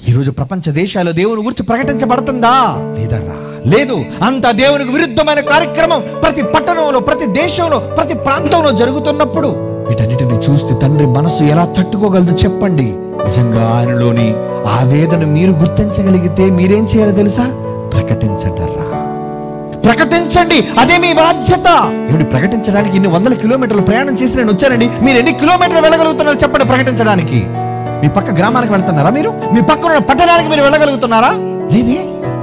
ఈరోజు ప్రపంచ దేశాల్లో దేవుని గురించి ప్రకటించబడుతుందా లేదర్రా లేదు అంత దేవునికి విరుద్ధమైన కార్యక్రమం ప్రతి పట్టణంలో ప్రతి దేశంలో ప్రతి ప్రాంతంలో జరుగుతున్నప్పుడు వీటన్నిటిని చూస్తే తండ్రి మనసు ఎలా తట్టుకోగలదు చెప్పండి నిజంగా ఆయనలోని ఆ వేదన మీరు గుర్తించగలిగితే మీరేం చేయాలో తెలుసా ప్రకటించండర్రా ప్రకటించండి అదే మీ బాధ్యత ఏమిటి ప్రకటించడానికి ఇన్ని వందల కిలోమీటర్లు ప్రయాణం చేసి నేను వచ్చానండి మీరు ఎన్ని కిలోమీటర్లు వెళ్ళగలుగుతున్నారు చెప్పండి ప్రకటించడానికి మీ పక్క గ్రామానికి వెళ్తున్నారా మీరు మీ పక్కన ఉన్న పట్టణానికి మీరు వెళ్ళగలుగుతున్నారా లేదే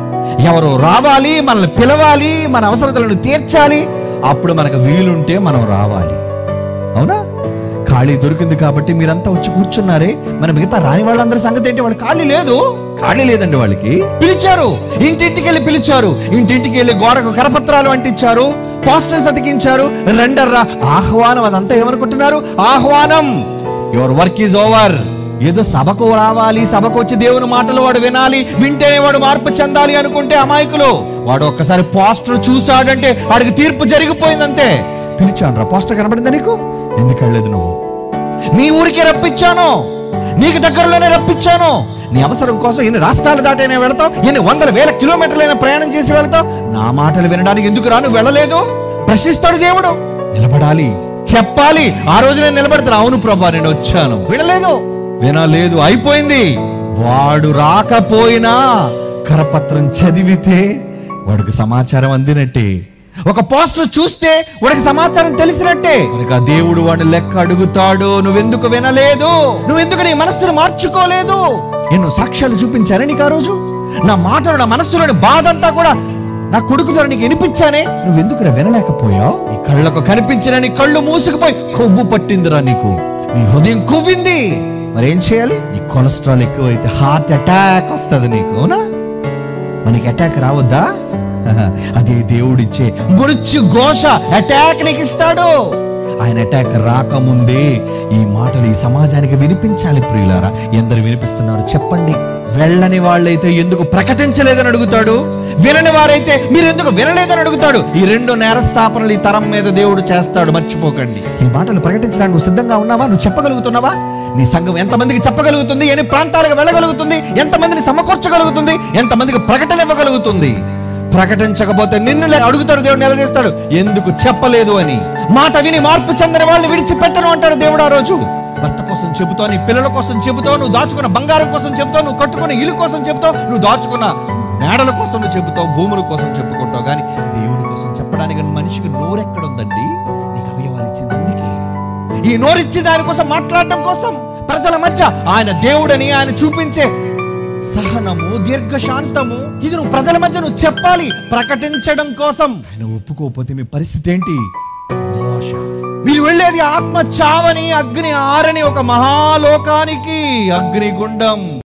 ఎవరు రావాలి మనల్ని పిలవాలి మన అవసరతలను తీర్చాలి అప్పుడు మనకు వీలుంటే మనం రావాలి అవునా ఖాళీ దొరికింది కాబట్టి మీరంతా వచ్చి కూర్చున్నారే మన మిగతా రాని వాళ్ళందరి సంగతి ఏంటి వాళ్ళు ఖాళీ లేదు ఖాళీ లేదండి వాళ్ళకి పిలిచారు ఇంటింటికి వెళ్ళి పిలిచారు ఇంటింటికి వెళ్ళి గోడకు కరపత్రాలు అంటించారు పోస్టర్స్ అతికించారు రెండర్రా ఆహ్వానం అదంతా ఏమనుకుంటున్నారు ఆహ్వానం యువర్ వర్క్ ఈజ్ ఓవర్ ఏదో సభకు రావాలి సభకు వచ్చి దేవుని మాటలు వాడు వినాలి వింటేనే వాడు మార్పు చెందాలి అనుకుంటే అమాయకులు వాడు ఒక్కసారి పోస్టర్ చూశాడంటే వాడికి తీర్పు జరిగిపోయిందంతే పిలిచాను రా పోస్టర్ కనబడిందా నీకు ఎందుకు వెళ్ళలేదు నువ్వు నీ ఊరికే రప్పించాను నీకు దగ్గరలోనే రప్పించాను నీ అవసరం కోసం ఎన్ని రాష్ట్రాలు దాటైనా వెళతావు ఎన్ని వందల వేల కిలోమీటర్లైనా ప్రయాణం చేసి వెళతావు నా మాటలు వినడానికి ఎందుకు రాను వెళ్ళలేదు ప్రశ్నిస్తాడు దేవుడు నిలబడాలి చెప్పాలి ఆ రోజు నేను నిలబడతాను అవును ప్రభా నేను వచ్చాను వినలేదు వినలేదు అయిపోయింది వాడు రాకపోయినా కరపత్రం చదివితే వాడికి సమాచారం అందినట్టే ఒక పోస్టర్ చూస్తే వాడికి సమాచారం తెలిసినట్టే కనుక ఆ దేవుడు వాడిని లెక్క అడుగుతాడు నువ్వెందుకు వినలేదు నువ్వెందుకు నీ మనస్సును మార్చుకోలేదు ఎన్నో సాక్ష్యాలు చూపించారా నీకు ఆ రోజు నా మాటలు నా మనస్సులోని బాధ అంతా కూడా నా కొడుకు ద్వారా నీకు వినిపించానే నువ్వెందుకు వినలేకపోయావు నీ కళ్ళకు కనిపించిన నీ కళ్ళు మూసుకుపోయి కొవ్వు పట్టిందిరా నీకు నీ హృదయం కొవ్వింది మరేం చేయాలి నీ కొలెస్ట్రాల్ ఎక్కువైతే హార్ట్ అటాక్ వస్తుంది నీకు అవునా మనకి అటాక్ రావద్దా అదే దేవుడిచ్చే మృత్యు ఘోష అటాక్ నీకు ఇస్తాడు ఆయన అటాక్ రాకముందే ఈ మాటలు ఈ సమాజానికి వినిపించాలి ప్రియులారా ఎందరు వినిపిస్తున్నారు చెప్పండి వెళ్ళని వాళ్ళైతే ఎందుకు ప్రకటించలేదని అడుగుతాడు వినని వారైతే మీరు ఎందుకు వినలేదని అడుగుతాడు ఈ రెండు నేరస్థాపనలు ఈ తరం మీద దేవుడు చేస్తాడు మర్చిపోకండి ఈ మాటలు ప్రకటించడానికి నువ్వు సిద్ధంగా ఉన్నావా నువ్వు చెప్పగలుగుతున్నావా నీ సంఘం ఎంతమందికి చెప్పగలుగుతుంది ఎన్ని ప్రాంతాలకు వెళ్ళగలుగుతుంది ఎంతమందిని సమకూర్చగలుగుతుంది ఎంతమందికి ప్రకటన ఇవ్వగలుగుతుంది ప్రకటించకపోతే నిన్ను లే- అడుగుతాడు దేవుడు నిలదీస్తాడు ఎందుకు చెప్పలేదు అని మాట విని మార్పు చెందని వాళ్ళు విడిచిపెట్టను అంటాడు దేవుడు ఆ రోజు భర్త కోసం చెబుతావు నీ పిల్లల కోసం చెబుతావు నువ్వు దాచుకున్న బంగారం కోసం చెబుతావు నువ్వు కట్టుకున్న ఇల్లు కోసం చెబుతావు నువ్వు దాచుకున్న మేడల కోసం నువ్వు చెబుతావు భూముల కోసం చెప్పుకుంటావు కానీ దేవుని కోసం చెప్పడానికి మనిషికి నోరెక్కడుందండి నీకు అవయవాలు ఇచ్చింది అందుకే ఈ నోరిచ్చి దానికోసం మాట్లాడటం కోసం ప్రజల మధ్య ఆయన దేవుడని ఆయన చూపించే సహనము దీర్ఘశాంతము ఇది నువ్వు ప్రజల మధ్య నువ్వు చెప్పాలి ప్రకటించడం కోసం ఆయన ఒప్పుకోకపోతే మీ పరిస్థితి ఏంటి ఘోష. మీరు వెళ్ళేది ఆత్మ చావని అగ్ని ఆరని ఒక మహాలోకానికి అగ్నిగుండం